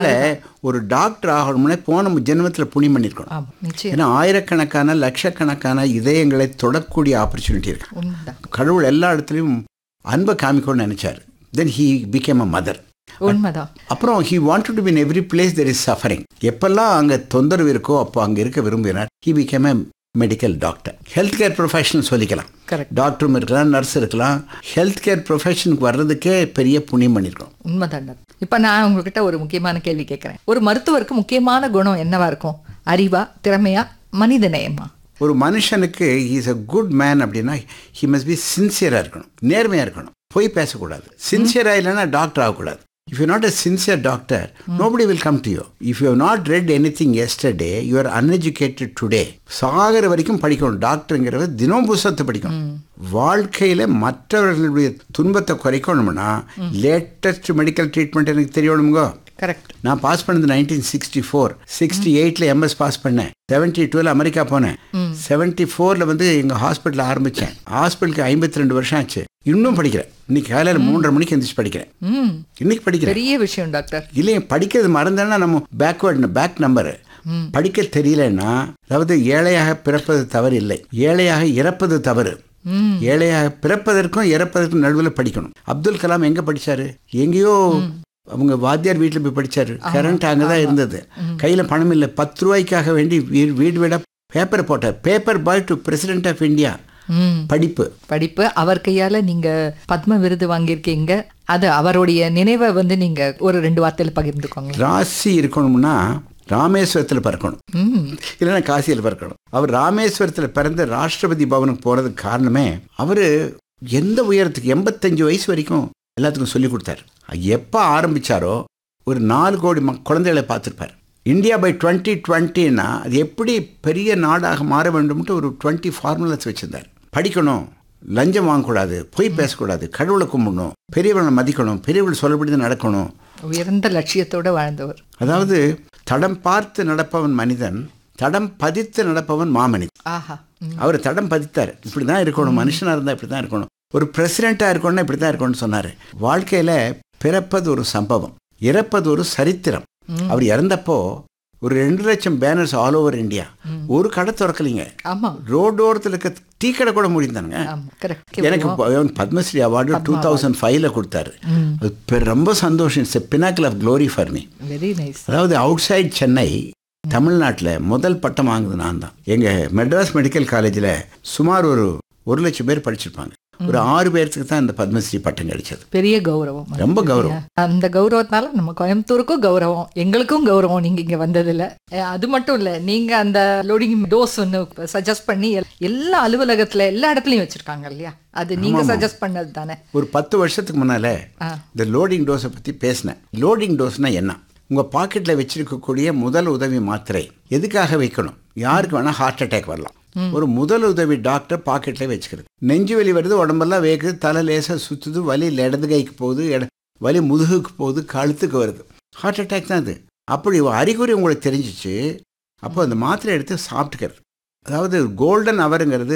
ஒரு டாக்டர் ஆகணும்னா போன ஜென்மத்தில் புண்ணியம் பண்ணியிருக்கணும் ஆமா நிச்சயம் ஏன்னா ஆயிரக்கணக்கான லட்சக்கணக்கான இதயங்களை தொடக்கூடிய ஆப்பர்ச்சுனிட்டி இருக்கு உண்மைதான் கடவுள் எல்லா இடத்துலையும் அன்பை காமிக்கணும்னு நினைச்சார் then he became a mother உண்மைதான் அப்புறம் he wanted to be in every place there is suffering எப்பெல்லாம் அங்கே தொந்தரவு இருக்கோ அப்போ அங்கே இருக்க விரும்பினார் he became a medical doctor health care professional சொல்லிக்கலாம் கரெக்ட் டாக்டரும் இருக்கலாம் நர்ஸ் இருக்கலாம் ஹெல்த் கேர் ப்ரொஃபஷனுக்கு வர்றதுக்கே பெரிய புண்ணியம் பண்ணியிருக்கோம் உண்மைதான் டாக்டர் இப்ப நான் உங்ககிட்ட ஒரு முக்கியமான கேள்வி கேட்கறேன் ஒரு மருத்துவருக்கு முக்கியமான குணம் என்னவா இருக்கும் அறிவா திறமையா மனித நேயமா ஒரு மனுஷனுக்கு இஸ் அ குட் மேன் அப்படின்னா ஹி மஸ்ட் பி சின்சியராக இருக்கணும் நேர்மையாக இருக்கணும் பொய் பேசக்கூடாது சின்சியராக இல்லைன்னா டாக்டர் ஆகக்கூடாது if you not a sincere doctor nobody will come to you if you not read anything yesterday you are uneducated today சாகிற வரைக்கும் படிக்கணும் டாக்டருங்கிறவர் தினம் புஸ்தகத்தை படிக்கணும் வாழ்க்கையில் மற்றவர்களுடைய துன்பத்தை குறைக்கணும்னா லேட்டஸ்ட் மெடிக்கல் ட்ரீட்மெண்ட் எனக்கு தெரியணுமுங்கோ கரெக்ட் நான் பாஸ் பண்ணது நைன்டீன் சிக்ஸ்டி ஃபோர் சிக்ஸ்டி எயிட்ல எம்எஸ் பாஸ் பண்ணேன் செவன்டி டூவில் அமெரிக்கா போனேன் செவன்டி ஃபோரில் வந்து எங்கள் ஹாஸ்பிட்டல் ஆரம்பித்தேன் ஹாஸ்பிட்டலுக்கு ஐம்பத்தி ரெண்டு வருஷம் ஆச்சு இன்னும் படிக்கிறேன் இன்னைக்கு காலையில் மூன்றரை மணிக்கு எந்திரிச்சு படிக்கிறேன் ம் இன்னைக்கு படிக்கிறேன் பெரிய விஷயம் டாக்டர் இல்லையே படிக்கிறது மறந்தேன்னா நம்ம பேக்வேர்டு பேக் நம்பரு படிக்க தெரியலன்னா அதாவது ஏழையாக பிறப்பது தவறு இல்லை ஏழையாக இறப்பது தவறு ம் ஏழையாக பிறப்பதற்கும் இறப்பதற்கும் நடுவில் படிக்கணும் அப்துல் கலாம் எங்க படிச்சாரு எங்கேயோ அவங்க வாத்தியார் வீட்டில் போய் படிச்சாரு கரண்ட் அங்கே தான் இருந்தது கையில் பணம் இல்லை பத்து ரூபாய்க்காக வேண்டி வீ- வீடு வீடா பேப்பர் போட்டார் paper boy to president of India ம் படிப்பு படிப்பு அவர் கையால நீங்க பத்ம விருது வாங்கியிருக்கீங்க அது அவருடைய நினைவை வந்து நீங்க ஒரு ரெண்டு வார்த்தையில பகிர்ந்துக்கோங்க ராசி இருக்கணும்னா ராமேஸ்வரத்தில் பிறக்கணும் ம் இல்லைன்னா காசியில் பிறக்கணும் அவர் ராமேஸ்வரத்தில் பிறந்த ராஷ்டிரபதி பவனுக்கு போகிறதுக்கு காரணமே அவர் எந்த உயரத்துக்கு எண்பத்தஞ்சு வயசு வரைக்கும் எல்லாத்துக்கும் சொல்லி கொடுத்தாரு எப்போ ஆரம்பிச்சாரோ ஒரு நாலு கோடி மக் குழந்தைகளை பார்த்துருப்பார் இந்தியா பை டுவெண்ட்டி டுவெண்ட்டின்னா அது எப்படி பெரிய நாடாக மாற வேண்டும்ட்டு ஒரு டுவெண்ட்டி ஃபார்முலாஸ் வச்சுருந்தார் படிக்கணும் லஞ்சம் வாங்கக்கூடாது பொய் பேசக்கூடாது கடவுளை கும்பிடணும் பெரியவனை மதிக்கணும் பெரியவர்கள் சொல்லப்படி நடக்கணும் உயர்ந்த லட்சியத்தோட வாழ்ந்தவர் அதாவது தடம் பார்த்து நடப்பவன் மனிதன் தடம் பதித்து நடப்பவன் மாமனிதன் ஆஹா ம். அவர் தடம் பதித்தார் இப்படி தான் இருக்கணும் மனுஷனாக இருந்தால் இப்படி தான் இருக்கணும் ஒரு பிரசிடெண்ட்டாக இருக்கணும்னா இப்படி தான் இருக்கணும்னு சொன்னார் வாழ்க்கையில் பிறப்பது ஒரு சம்பவம் இறப்பது ஒரு சரித்திரம் அவர் இறந்தப்போ ஒரு ரெண்டு லட்சம் பேனர்ஸ் ஆல் ஓவர் இந்தியா ஒரு கடை திறக்கலைங்க ஆமா ரோடோரத்தில் இருக்க டீ கடை கூட முடிந்தாங்க ஆமா கரெக்ட் எனக்கு ப- பத்மஸ்ரீ அவார்டு டூ தௌசண்ட் ஃபைவ்ல கொடுத்தாரு ம் அது பெ- ரொம்ப சந்தோஷம் it's pinnacle of glory for me very nice அதாவது அவுட் சைட் சென்னை தமிழ்நாட்டில் முதல் பட்டம் வாங்குது நான் தான் எங்கள் மெட்ராஸ் மெடிக்கல் காலேஜில் சுமார் ஒரு ஒரு லட்சம் பேர் படிச்சிருப்பாங்க ஒரு ஆறு பேர்த்துக்கு தான் இந்த பத்மஸ்ரீ பட்டம் கிடைச்சது பெரிய கௌரவம் அது. ரொம்ப கௌரவம் அந்த கௌரவத்தினால நம்ம கோயம்புத்தூருக்கும் கௌரவம் எங்களுக்கும் கௌரவம் நீங்க இங்க வந்ததுல அஹ் அது மட்டும் இல்ல நீங்க அந்த லோடிங் டோஸ் ஒன்று சஜஸ்ட் பண்ணி எல்- எல்லா அலுவலகத்துல எல்லா இடத்துலயும் வச்சிருக்காங்க இல்லையா அது நீங்க சஜஸ்ட் பண்ணது தானே ஒரு பத்து வருஷத்துக்கு முன்னால் ஆ. இந்த லோடிங் டோஸை பற்றி பேசினேன் லோடிங் டோஸ்னால் என்ன உங்கள் பாக்கெட்டில் வச்சிருக்கக்கூடிய முதல் உதவி மாத்திரை எதுக்காக வைக்கணும் யாருக்கு வேணால் ஹார்ட் அட்டாக் வரலாம் ஒரு முதல் உதவி டாக்டர் பாக்கெட்டில் வச்சுக்கிறது நெஞ்சு வலி வருது உடம்பெல்லாம் வேகுது தலை லேசாக சுற்றுது வலி இடது கைக்கு போகுது இட வலி முதுகுக்கு போகுது கழுத்துக்கு வருது ஹார்ட் அட்டாக் தான் அது அப்படி அறிகுறி உங்களுக்கு தெரிஞ்சிச்சு அப்போ அந்த மாத்திரை எடுத்து சாப்பிட்டுக்கிறது அதாவது கோல்டன் அவருங்கிறது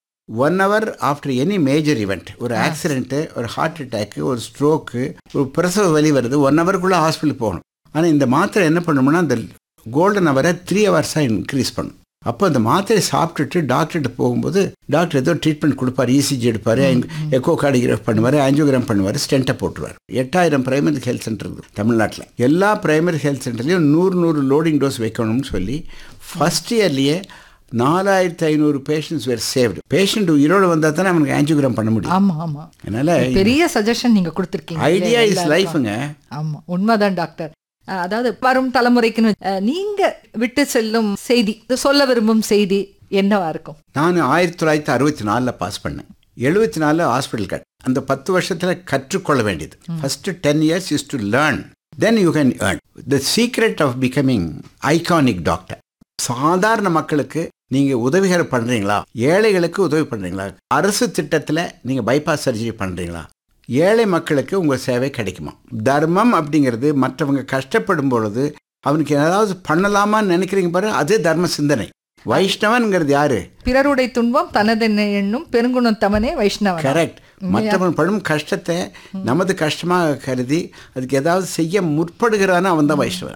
one hour after any major event ஒரு ஆக்சிடென்ட்டு ஒரு ஹார்ட் அட்டாக்கு ஒரு ஸ்ட்ரோக்கு ஒரு பிரசவ வலி வருது ஒன் ஹவருக்குள்ளே ஹாஸ்பிட்டல் போகணும் ஆனால் இந்த மாத்திரை என்ன பண்ணணும்னா அந்த கோல்டன் ஹவரை த்ரீ ஹவர்ஸாக இன்க்ரீஸ் பண்ணும் அப்போ அந்த மாத்திரை சாப்பிட்டுட்டு டாக்டர்கிட்ட போகும்போது டாக்டர் ஏதோ ட்ரீட்மெண்ட் கொடுப்பார் இசிஜி எடுப்பார் எக்கோ கார்டிகிராஃப் பண்ணுவார் ஆஞ்சியோகிராம் பண்ணுவார் ஸ்டென்ட்டை போட்டுருவார் எட்டாயிரம் பிரைமரி ஹெல்த் சென்டர் இருக்குது தமிழ்நாட்டில் எல்லா பிரைமரி ஹெல்த் சென்டர்லையும் நூறு நூறு லோடிங் டோஸ் வைக்கணும்னு சொல்லி ஃபஸ்ட் இயர்லேயே நாலாயிரத்தி ஐநூறு பேஷண்ட்ஸ் வேர் சேவ்டு பேஷண்ட் உயிரோடு வந்தால் தானே அவனுக்கு ஆஞ்சியோகிராம் பண்ண முடியும் ஆமா ஆமா அதனால் பெரிய சஜஷன் நீங்க கொடுத்துருக்கீங்க ஐடியா இல்லையா? இஸ் எல்லாருக்கும். லைஃபுங்க ஆமா உண்மைதான் டாக்டர் அஹ் அதாவது வரும் தலைமுறைக்குன்னு அஹ் நீங்க விட்டு செல்லும் செய்தி சொல்ல விரும்பும் செய்தி என்னவா இருக்கும் நான் ஆயிரத்தி தொள்ளாயிரத்தி அறுபத்தி நாலில் பாஸ் பண்ணேன் எழுபத்தி நாலில் ஹாஸ்பிட்டல் கட் அந்த பத்து வருஷத்தில் கற்றுக்கொள்ள வேண்டியது first ten years is to learn then you can earn the secret of becoming iconic doctor சாதாரண மக்களுக்கு நீங்க உதவிகள் பண்றீங்களா ஏழைகளுக்கு உதவி பண்றீங்களா அரசு திட்டத்தில் நீங்க பைபாஸ் சர்ஜரி பண்றீங்களா ஏழை மக்களுக்கு உங்க சேவை கிடைக்குமா தர்மம் அப்படிங்கிறது மற்றவங்க கஷ்டப்படும் பொழுது அவனுக்கு ஏதாவது பண்ணலாமான்னு நினைக்கிறீங்க பாரு அதே தர்ம சிந்தனை வைஷ்ணவன்ங்கிறது யாரு பிறருடைய துன்பம் தனதென்ன எண்ணும் பெருங்குணம் தமனே வைஷ்ணவன் கரெக்ட் மற்றவன் படும் கஷ்டத்தை நமது கஷ்டமாக கருதி அதுக்கு ஏதாவது செய்ய முற்படுகிறான்னு அவன் தான் வைஷ்ணவன்